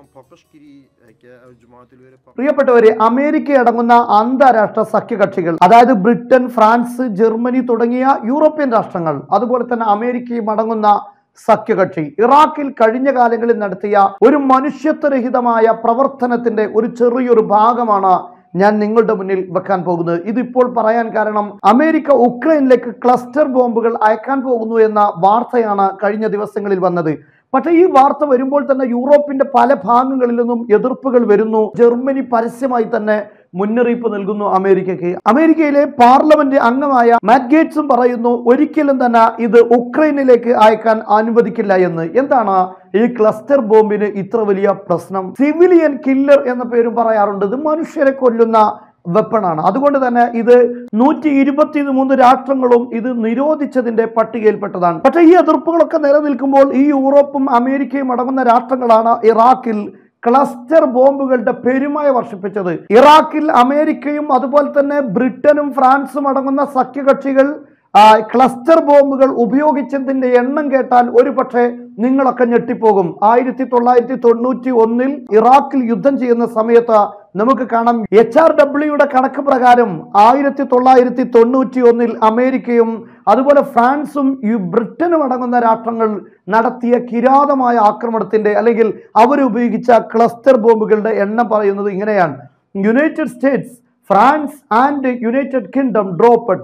Papashkiri, Jumaatul Verapa. പ്രിയപ്പെട്ടവരെ America അടങ്ങുന്ന അന്താരാഷ്ട്ര സഖ്യകക്ഷികൾ അതായത് ബ്രിട്ടൻ ഫ്രാൻസ് ജർമ്മനി തുടങ്ങിയ യൂറോപ്യൻ രാഷ്ട്രങ്ങൾ അതുപോലെ തന്നെ അമേരിക്കയും അടങ്ങുന്ന സഖ്യകക്ഷി ഇറാഖിൽ കഴിഞ്ഞ കാലങ്ങളിൽ നടത്തിയ ഒരു മനുഷ്യത്വരഹിതമായ പ്രവർത്തനത്തിന്റെ ഒരു ചെറിയൊരു ഭാഗമാണ് ഞാൻ നിങ്ങളുടെ മുന്നിൽ വെക്കാൻ പോകുന്നത് ഇതിപ്പോൾ പറയാൻ കാരണം അമേരിക്ക ഉക്രൈനിലേക്ക് ക്ലസ്റ്റർ ബോംബുകൾ അയക്കാൻ പോകുന്നു എന്ന വാർത്തയാണ് കഴിഞ്ഞ ദിവസങ്ങളിൽ വന്നത് പക്ഷേ ഈ വാർത്ത വരുമ്പോൾ തന്നെ യൂറോപ്പിന്റെ പല ഭാഗങ്ങളിൽ നിന്നും എതിർപ്പുകൾ വരുന്നു ജർമ്മനി പരസ്യമായി തന്നെ മുന്നറിയിപ്പ് നൽകുന്നു അമേരിക്കയ്ക്ക് അമേരിക്കയിലെ പാർലമെന്റ് അംഗമായ മാറ്റ് ഗേറ്റ്സും പറയുന്നു ഒരിക്കലും തന്നെ ഇത് ഉക്രൈനിലേക്ക് അയക്കാൻ അനുവദിക്കില്ല എന്ന് എന്താണ് ഈ ക്ലസ്റ്റർ ബോംബിന് ഇത്ര വലിയ പ്രശ്നം സിവിലിയൻ കില്ലർ എന്ന പേരും പറയാറുണ്ട് ഇത് മനുഷ്യരെ കൊല്ലുന്ന വെപ്പണാണ് അതുകൊണ്ട് തന്നെ ഇത് നൂറ്റി ഇരുപത്തി മൂന്ന് രാഷ്ട്രങ്ങളും ഇത് നിരോധിച്ചതിന്റെ പട്ടികയിൽപ്പെട്ടതാണ് പക്ഷേ ഈ എതിർപ്പുകളൊക്കെ നിലനിൽക്കുമ്പോൾ ഈ യൂറോപ്പും അമേരിക്കയും അടങ്ങുന്ന രാഷ്ട്രങ്ങളാണ് ഇറാഖിൽ ക്ലസ്റ്റർ ബോംബുകളുടെ പെരുമയ വർഷിപ്പിച്ചത് ഇറാഖിൽ അമേരിക്കയും അതുപോലെ തന്നെ ബ്രിട്ടനും ഫ്രാൻസും അടങ്ങുന്ന സഖ്യകക്ഷികൾ ആ, ക്ലസ്റ്റർ ബോംബുകൾ ഉപയോഗിച്ചതിന്റെ എണ്ണം കേട്ടാൽ ഒരു പക്ഷേ നിങ്ങളൊക്കെ ഞെട്ടിപ്പോകും ആയിരത്തി തൊള്ളായിരത്തി തൊണ്ണൂറ്റി ഒന്നിൽ ഇറാഖിൽ യുദ്ധം ചെയ്യുന്ന സമയത്ത് നമുക്ക് കാണാം എച്ച് ആർ ഡബ്ല്യൂയുടെ കണക്ക് പ്രകാരം ആയിരത്തി തൊള്ളായിരത്തി തൊണ്ണൂറ്റി ഒന്നിൽ അമേരിക്കയും അതുപോലെ ഫ്രാൻസും ഈ ബ്രിട്ടനും അടങ്ങുന്ന രാഷ്ട്രങ്ങൾ നടത്തിയ കിരാതമായ ആക്രമണത്തിന്റെ അല്ലെങ്കിൽ അവരുപയോഗിച്ച ക്ലസ്റ്റർ ബോംബുകളുടെ എണ്ണം പറയുന്നത് ഇങ്ങനെയാണ് United States France and United Kingdom dropped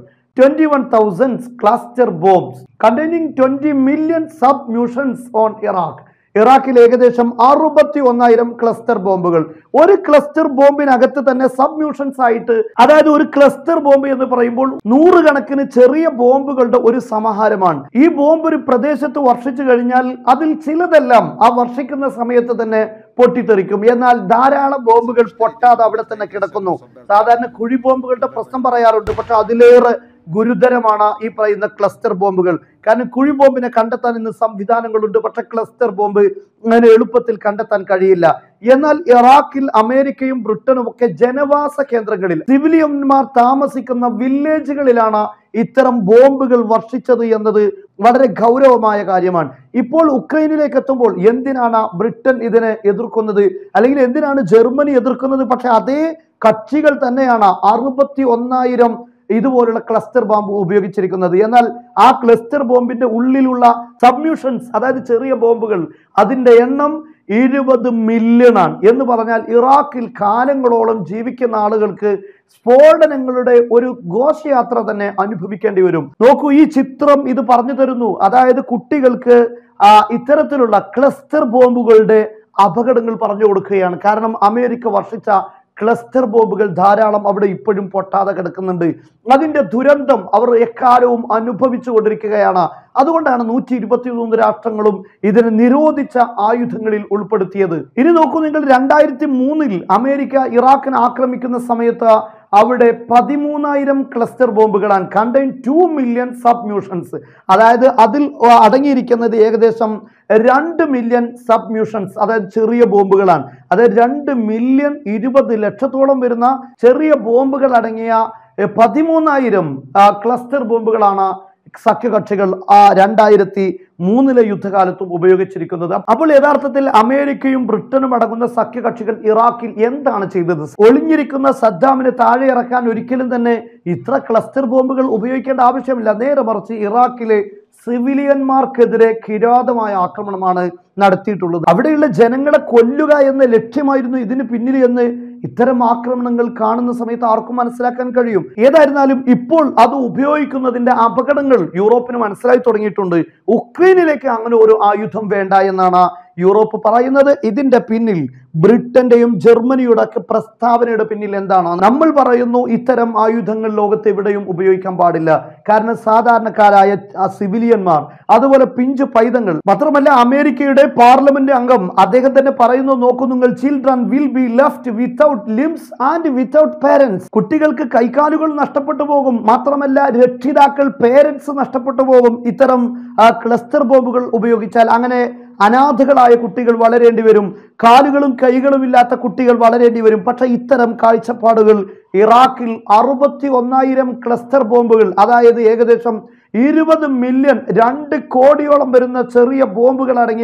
21,000 cluster bombs containing 20 million submunitions on Iraq. ഇറാഖിൽ ഏകദേശം അറുപത്തി ഒന്നായിരം ക്ലസ്റ്റർ ബോംബുകൾ ഒരു ക്ലസ്റ്റർ ബോംബിനകത്ത് തന്നെ സബ്മ്യൂഷൻസ് ആയിട്ട് അതായത് ഒരു ക്ലസ്റ്റർ ബോംബ് എന്ന് പറയുമ്പോൾ നൂറുകണക്കിന് ചെറിയ ബോംബുകളുടെ ഒരു സമാഹാരമാണ് ഈ ബോംബ് ഒരു പ്രദേശത്ത് വർഷിച്ചു കഴിഞ്ഞാൽ അതിൽ ചിലതെല്ലാം ആ വർഷിക്കുന്ന സമയത്ത് തന്നെ പൊട്ടിത്തെറിക്കും എന്നാൽ ധാരാളം ബോംബുകൾ പൊട്ടാതെ അവിടെ തന്നെ കിടക്കുന്നു സാധാരണ കുഴി ബോംബുകളുടെ പ്രശ്നം പറയാറുണ്ട് പക്ഷെ അതിലേറെ ഗുരുതരമാണ് ഈ പറയുന്ന ക്ലസ്റ്റർ ബോംബുകൾ കാരണം കുഴി ബോംബിനെ കണ്ടെത്താൻ ഇന്ന് സംവിധാനങ്ങളുണ്ട് പക്ഷെ ക്ലസ്റ്റർ ബോംബ് അങ്ങനെ എളുപ്പത്തിൽ കണ്ടെത്താൻ കഴിയില്ല എന്നാൽ ഇറാഖിൽ അമേരിക്കയും ബ്രിട്ടനും ഒക്കെ ജനവാസ കേന്ദ്രങ്ങളിൽ സിവിലിയന്മാർ താമസിക്കുന്ന വില്ലേജുകളിലാണ് ഇത്തരം ബോംബുകൾ വർഷിച്ചത് എന്നത് വളരെ ഗൗരവമായ കാര്യമാണ് ഇപ്പോൾ ഉക്രൈനിലേക്ക് എത്തുമ്പോൾ എന്തിനാണ് ബ്രിട്ടൻ ഇതിനെ എതിർക്കുന്നത് അല്ലെങ്കിൽ എന്തിനാണ് ജർമ്മനി എതിർക്കുന്നത് പക്ഷെ അതേ കക്ഷികൾ തന്നെയാണ് അറുപത്തി ഒന്നായിരം ഇതുപോലുള്ള ക്ലസ്റ്റർ ബോംബ് ഉപയോഗിച്ചിരിക്കുന്നത് എന്നാൽ ആ ക്ലസ്റ്റർ ബോംബിന്റെ ഉള്ളിലുള്ള സബ്മ്യൂഷൻസ് അതായത് ചെറിയ ബോംബുകൾ അതിന്റെ എണ്ണം ഇരുപത് മില്യൺ ആണ് എന്ന് പറഞ്ഞാൽ ഇറാഖിൽ കാലങ്ങളോളം ജീവിക്കുന്ന ആളുകൾക്ക് സ്ഫോടനങ്ങളുടെ ഒരു ഘോഷയാത്ര തന്നെ അനുഭവിക്കേണ്ടി വരും നോക്കൂ ഈ ചിത്രം ഇത് പറഞ്ഞു തരുന്നു അതായത് കുട്ടികൾക്ക് ആ, ഇത്തരത്തിലുള്ള ക്ലസ്റ്റർ ബോംബുകളുടെ അപകടങ്ങൾ പറഞ്ഞു കൊടുക്കുകയാണ് കാരണം അമേരിക്ക വർഷിച്ച ക്ലസ്റ്റർ ബോംബുകൾ ധാരാളം അവിടെ ഇപ്പോഴും പൊട്ടാതെ കിടക്കുന്നുണ്ട് അതിന്റെ ദുരന്തം അവർ എക്കാലവും അനുഭവിച്ചു കൊണ്ടിരിക്കുകയാണ് അതുകൊണ്ടാണ് നൂറ്റി ഇരുപത്തി മൂന്ന് രാഷ്ട്രങ്ങളും ഇതിനെ നിരോധിച്ച ആയുധങ്ങളിൽ ഉൾപ്പെടുത്തിയത് ഇനി നോക്കൂ നിങ്ങൾ രണ്ടായിരത്തി മൂന്നിൽ അമേരിക്ക ഇറാഖിനെ ആക്രമിക്കുന്ന സമയത്ത് അവിടെ പതിമൂന്നായിരം ക്ലസ്റ്റർ ബോംബുകളാണ് കണ്ടെയ്ൻ ടു മില്യൺ സബ്മ്യൂഷൻസ് അതായത് അതിൽ ആ, അടങ്ങിയിരിക്കുന്നത് ഏകദേശം രണ്ട് മില്യൺ സബ്മ്യൂഷൻസ് അതായത് ചെറിയ ബോംബുകളാണ് അതായത് രണ്ട് മില്യൺ ഇരുപത് ലക്ഷത്തോളം വരുന്ന ചെറിയ ബോംബുകൾ അടങ്ങിയ എ, പതിമൂന്നായിരം ആ, ക്ലസ്റ്റർ ബോംബുകളാണ് സഖ്യകക്ഷികൾ ആ രണ്ടായിരത്തി മൂന്നിലെ യുദ്ധകാലത്തും ഉപയോഗിച്ചിരിക്കുന്നത് അപ്പോൾ യഥാർത്ഥത്തിൽ അമേരിക്കയും ബ്രിട്ടനും അടങ്ങുന്ന സഖ്യകക്ഷികൾ ഇറാഖിൽ എന്താണ് ചെയ്തത് ഒളിഞ്ഞിരിക്കുന്ന സദ്ദാമിനെ താഴെ ഇറക്കാൻ ഒരിക്കലും തന്നെ ഇത്ര ക്ലസ്റ്റർ ബോംബുകൾ ഉപയോഗിക്കേണ്ട ആവശ്യമില്ല നേരെ മറിച്ച് ഇറാഖിലെ സിവിലിയന്മാർക്കെതിരെ കിരാതമായ ആക്രമണമാണ് നടത്തിയിട്ടുള്ളത് അവിടെയുള്ള ജനങ്ങളെ കൊല്ലുക എന്ന ലക്ഷ്യമായിരുന്നു ഇതിന് പിന്നിൽ എന്ന് ഇത്തരം ആക്രമണങ്ങൾ കാണുന്ന സമയത്ത് ആർക്കും മനസ്സിലാക്കാൻ കഴിയും ഏതായിരുന്നാലും ഇപ്പോൾ അത് ഉപയോഗിക്കുന്നതിന്റെ അപകടങ്ങൾ യൂറോപ്പിന് മനസ്സിലായി തുടങ്ങിയിട്ടുണ്ട് ഉക്രൈനിലേക്ക് അങ്ങനെ ഒരു ആയുധം വേണ്ട എന്നാണ് യൂറോപ്പ് പറയുന്നത് ഇതിന്റെ പിന്നിൽ ബ്രിട്ടന്റെയും ജർമ്മനിയുടെ ഒക്കെ പ്രസ്താവനയുടെ പിന്നിൽ എന്താണ് നമ്മൾ പറയുന്നു ഇത്തരം ആയുധങ്ങൾ ലോകത്ത് എവിടെയും ഉപയോഗിക്കാൻ പാടില്ല കാരണം സാധാരണക്കാരായ ആ സിവിലിയന്മാർ അതുപോലെ പിഞ്ച് പൈതങ്ങൾ മാത്രമല്ല അമേരിക്കയുടെ പാർലമെന്റ് അംഗം അദ്ദേഹം തന്നെ പറയുന്നു നോക്കൂ നിങ്ങൾ children will be left without limbs and without parents കുട്ടികൾക്ക് കൈകാലുകൾ നഷ്ടപ്പെട്ടു പോകും മാത്രമല്ല രക്ഷിതാക്കൾ പേരൻസ് നഷ്ടപ്പെട്ടു പോകും ഇത്തരം ആ, ക്ലസ്റ്റർ ബോംബുകൾ ഉപയോഗിച്ചാൽ അങ്ങനെ അനാഥകളായ കുട്ടികൾ വളരേണ്ടി വരും കാലുകളും കൈകളും ഇല്ലാത്ത കുട്ടികൾ വളരേണ്ടി വരും പക്ഷെ ഇത്തരം കാഴ്ചപ്പാടുകൾ ഇറാഖിൽ അറുപത്തി ഒന്നായിരം ക്ലസ്റ്റർ ബോംബുകൾ അതായത് ഏകദേശം ഇരുപത് മില്യൺ രണ്ട് കോടിയോളം വരുന്ന ചെറിയ ബോംബുകൾ അടങ്ങിയ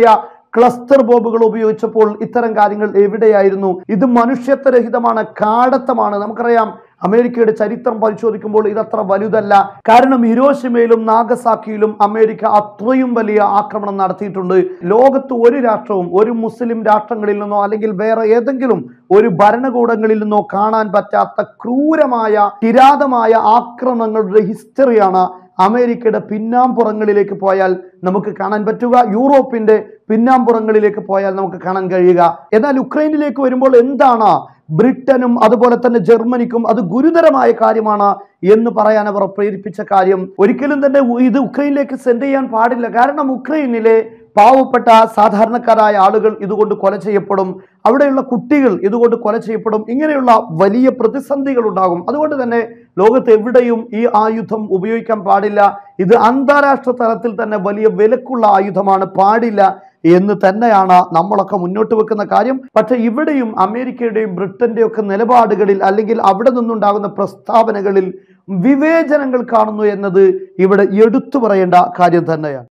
ക്ലസ്റ്റർ ബോംബുകൾ ഉപയോഗിച്ചപ്പോൾ ഇത്തരം കാര്യങ്ങൾ എവിടെയായിരുന്നു ഇത് മനുഷ്യത്വരഹിതമാണ് കാടത്തമാണ് നമുക്കറിയാം അമേരിക്കയുടെ ചരിത്രം പരിശോധിക്കുമ്പോൾ ഇതത്ര വലുതല്ല കാരണം ഹിരോഷിമയിലും നാഗസാക്കിയിലും അമേരിക്ക അത്രയും വലിയ ആക്രമണം നടത്തിയിട്ടുണ്ട് ലോകത്ത് ഒരു രാഷ്ട്രവും ഒരു മുസ്ലിം രാഷ്ട്രങ്ങളിൽ നിന്നോ അല്ലെങ്കിൽ വേറെ ഏതെങ്കിലും ഒരു ഭരണകൂടങ്ങളിൽ നിന്നോ കാണാൻ പറ്റാത്ത ക്രൂരമായ കിരാതമായ ആക്രമണങ്ങളുടെ ഹിസ്റ്ററിയാണ് അമേരിക്കയുടെ പിന്നാമ്പുറങ്ങളിലേക്ക് പോയാൽ നമുക്ക് കാണാൻ പറ്റുക യൂറോപ്പിന്റെ പിന്നാമ്പുറങ്ങളിലേക്ക് പോയാൽ നമുക്ക് കാണാൻ കഴിയുക എന്നാൽ യുക്രൈനിലേക്ക് വരുമ്പോൾ എന്താണ് ബ്രിട്ടനും അതുപോലെ തന്നെ ജർമ്മനിക്കും അത് ഗുരുതരമായ കാര്യമാണ് എന്ന് പറയാൻ അവർ പ്രേരിപ്പിച്ച കാര്യം ഒരിക്കലും തന്നെ ഇത് ഉക്രൈനിലേക്ക് സെൻഡ് ചെയ്യാൻ പാടില്ല കാരണം ഉക്രൈനിലെ പാവപ്പെട്ട സാധാരണക്കാരായ ആളുകൾ ഇതുകൊണ്ട് കൊല ചെയ്യപ്പെടും അവിടെയുള്ള കുട്ടികൾ ഇതുകൊണ്ട് കൊല ചെയ്യപ്പെടും ഇങ്ങനെയുള്ള വലിയ പ്രതിസന്ധികൾ ഉണ്ടാകും അതുകൊണ്ട് തന്നെ ലോകത്ത് എവിടെയും ഈ ആയുധം ഉപയോഗിക്കാൻ പാടില്ല ഇത് അന്താരാഷ്ട്ര തലത്തിൽ തന്നെ വലിയ വിലക്കുള്ള ആയുധമാണ് പാടില്ല എന്ന് തന്നെയാണ് നമ്മളൊക്കെ മുന്നോട്ട് വെക്കുന്ന കാര്യം പക്ഷെ ഇവിടെയും അമേരിക്കയുടെയും ബ്രിട്ടന്റെയും ഒക്കെ നിലപാടുകളിൽ അല്ലെങ്കിൽ അവിടെ നിന്നുണ്ടാകുന്ന പ്രസ്താവനകളിൽ വിവേചനങ്ങൾ കാണുന്നു എന്നത് ഇവിടെ എടുത്തു പറയേണ്ട കാര്യം തന്നെയാണ്